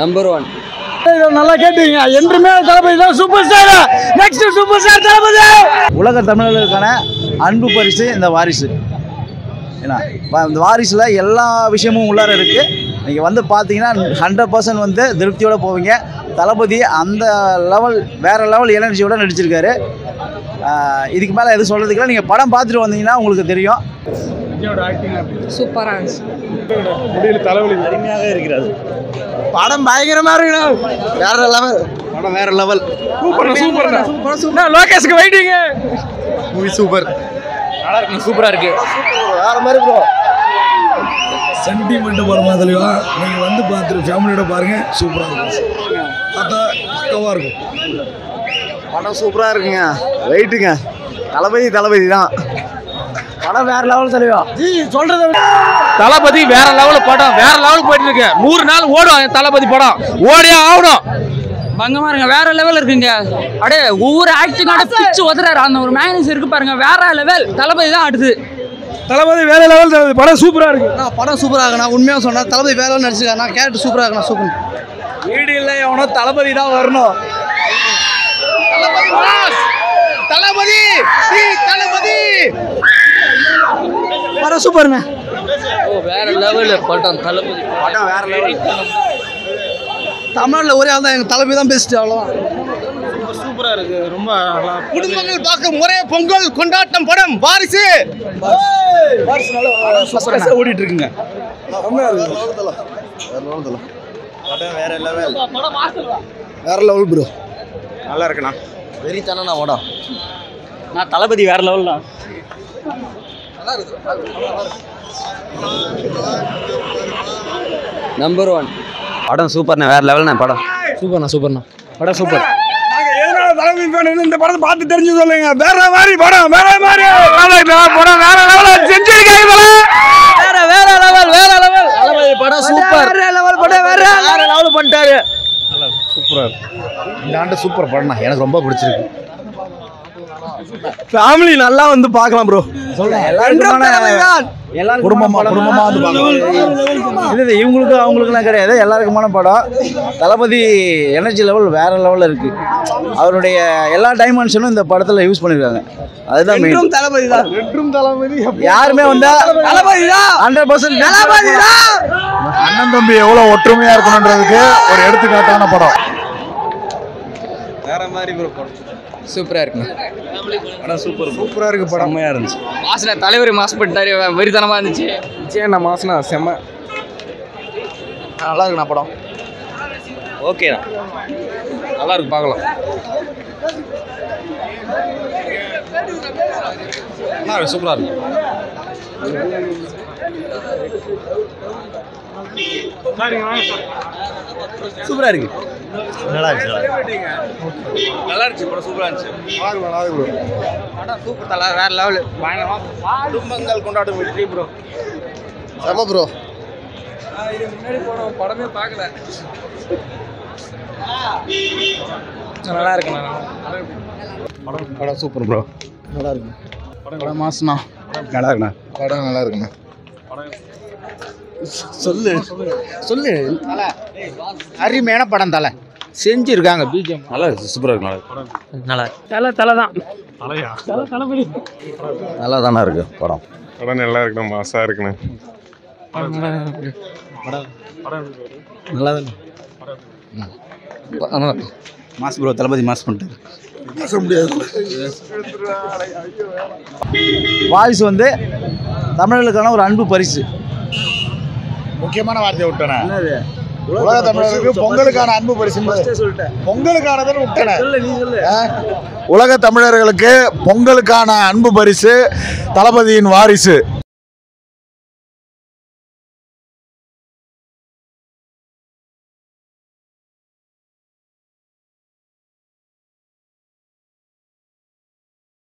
Number one நல்லா கேட்டுங்க என்றுமே தளபதி தான் super star next super star Thalapathy உலக தமிழர்களுக்கான அன்பு பரிசு இந்த வாரிசு ஏன்னா வ- இந்த வாரிசில் எல்லா விஷயமும் உள்ளார இருக்குது நீங்கள் வந்து பார்த்தீங்கன்னா ஹண்ட்ரட் பர்சன்ட் வந்து திருப்தியோட போவீங்க தளபதி அந்த லெவல் வேறு லெவல் எனர்ஜியோட நடிச்சிருக்காரு ஆஹ் இதுக்கு மேலே எதுவும் சொல்கிறதுக்குலாம் நீங்கள் படம் பார்த்துட்டு வந்தீங்கன்னா உங்களுக்கு தெரியும் சூப்பராக இருந்துச்சு அருமையாக இருக்கிறது படம் பயங்கரமா இருக்கணும் வேற லெவல் படம் வேறு லெவல் சூப்பர் சூப்பர் லோகேஷ்க்கு வெயிட்டிங்க மூவி சூப்பர் சூப்பராக இருக்கு வேறு மாதிரி ப்ரோ சென்டிமெண்ட் படமா தெளிவா நீங்கள் வந்து பார்த்துட்டு ஃபேமிலியோட பாருங்க சூப்பராக இருக்கும் பார்த்தா பக்கவாக இருக்கும் படம் சூப்பராக இருக்குங்க வெயிட்டுங்க தளபதி தளபதி தான் படம் வேற லெவல் தெளிவா ஜி சொல்றத விட தளபதி வேற லெவல் படம் வேற லெவலுக்கு போயிட்டு இருக்கு நூறு நாள் ஓடும் என் தளபதி படம் ஓடியே ஆகணும் பங்கமா இருங்க வேற லெவல் இருக்குங்க அடே ஒவ்வொரு ஆக்டிங்கோட பிச்சு உதறாரு அந்த ஒரு மேனேஜ் இருக்கு பாருங்க வேற லெவல் தளபதி தான் அடுத்து தளபதி வேற லெவல் தளபதி படம் சூப்பரா இருக்கு படம் சூப்பராக இருக்குண்ணா உண்மையாக சொன்னால் தளபதி வேற நடிச்சிருக்காருண்ணா கேரக்டர் சூப்பராக இருக்குண்ணா சூப்பர் வீடு இல்லை எவனோ தளபதி தான் வரணும் தளபதி தளபதி படம் சூப்பர்ண்ணே வேற லெவல் படம் தளபதி படம் வேற லெவல் தமிழ்ல ஒரே ஆள் தான் எங்க தளபதி தான் பெஸ்ட் அவ்வளோதான் குடும்பங்கள் பார்க்கும் ஒரே பொங்கல் கொண்டாட்டம் படம் வாரிசு ஓடிட்டு இருக்குங்க வேற லெவல் வேற லெவல் ப்ரோ நல்லா இருக்குண்ணா வெறித்தனா படம் நான் தளபதி வேற லெவல் தான் நம்பர் ஒன் படம் சூப்பர்ண்ணே வேற லெவல்ண்ணே படம் சூப்பர்ண்ணா சூப்பர்ண்ணா படம் சூப்பர் நாங்க எதனால தளபதி fan இந்த படத்தை பார்த்து தெரிஞ்சு சொல்லுங்க வேற மாதிரி படம் வேற மாதிரி படம் வேற லெவல் செஞ்சிருக்காங்க வேற வேற லெவல் வேற லெவல் தளபதி படம் சூப்பர் வேற லெவல் படம் வேற வேற லெவல் பண்ணிட்டாரு இந்த ஆண்டு சூப்பர் படம்ண்ணா எனக்கு ரொம்ப பிடிச்சிருக்கு ஃபேமிலி நல்லா வந்து பார்க்கலாம் ப்ரோ குடும்பமா குடும்பமா வந்து பார்க்கலாம் இல்லை இல்லை இவங்களுக்கு அவங்களுக்குலாம் கிடையாது எல்லாருக்குமான படம் தளபதி எனர்ஜி லெவல் வேற லெவலில் இருக்கு அவருடைய எல்லா டைமென்ஷனும் இந்த படத்தில் யூஸ் பண்ணியிருக்காங்க அதுதான் மெயின் தளபதி தான் வெற்றும் தளபதி யாருமே வந்தா தளபதி தான் ஹண்ட்ரட் பர்சன்ட் தளபதி தான் அண்ணன் தம்பி எவ்வளோ ஒற்றுமையாக இருக்கணுன்றதுக்கு ஒரு எடுத்துக்காட்டான படம் சூப்பரா இருக்குண்ணா சூப்பராக இருக்கு படம் செம்மையாக இருந்துச்சு மாசன தலைவர் மாசு பண்ணிட்டாரு வெறித்தனமா இருந்துச்சு விஜயண்ணா மாசனா செம்ம நல்லா இருக்குண்ணா படம் ஓகேண்ணா நல்லா இருக்கு பார்க்கலாம் நல்லா இருக்கு சூப்பரா இருக்கு சூப்பராக இருக்கு நல்லா இருக்கு நல்லா இருந்துச்சு படம் சூப்பரா இருந்துச்சு படம் சூப்பர் தலை வேற லெவல் குடும்பங்கள் கொண்டாடும் வெற்றி ப்ரோ செம ப்ரோ முன்னாடி போனோம் படமே பார்க்கல நல்லா இருக்குண்ணா படம் சூப்பர் ப்ரோ நல்லா இருக்கு படம் மாசனா நல்லா இருக்குண்ணா படம் நல்லா இருக்குண்ணா சொல்லு சொல்லு அருமையான படம் தலை செஞ்சிருக்காங்க பிஜிஎம் நல்லா இருக்கு சூப்பராக இருக்கு நல்லா இருக்கு தலை தலை தான் நல்லா தானே இருக்கு படம் படம் நல்லா இருக்குண்ணா மாசா இருக்குண்ணா நல்லா மாஸ் ப்ரோ தளபதி மாஸ் பண்ணிட்டாரு பேச முடியாது வாரிசு வந்து தமிழர்களுக்கான ஒரு அன்பு பரிசு முக்கியமான வார்த்தையை விட்டேனே உலக தமிழருக்கு பொங்கலுக்கான அன்பு பரிசு பொங்கலுக்கானதுன்னு விட்டேனே ஆ? உலக தமிழர்களுக்கு பொங்கலுக்கான அன்பு பரிசு தளபதியின் வாரிசு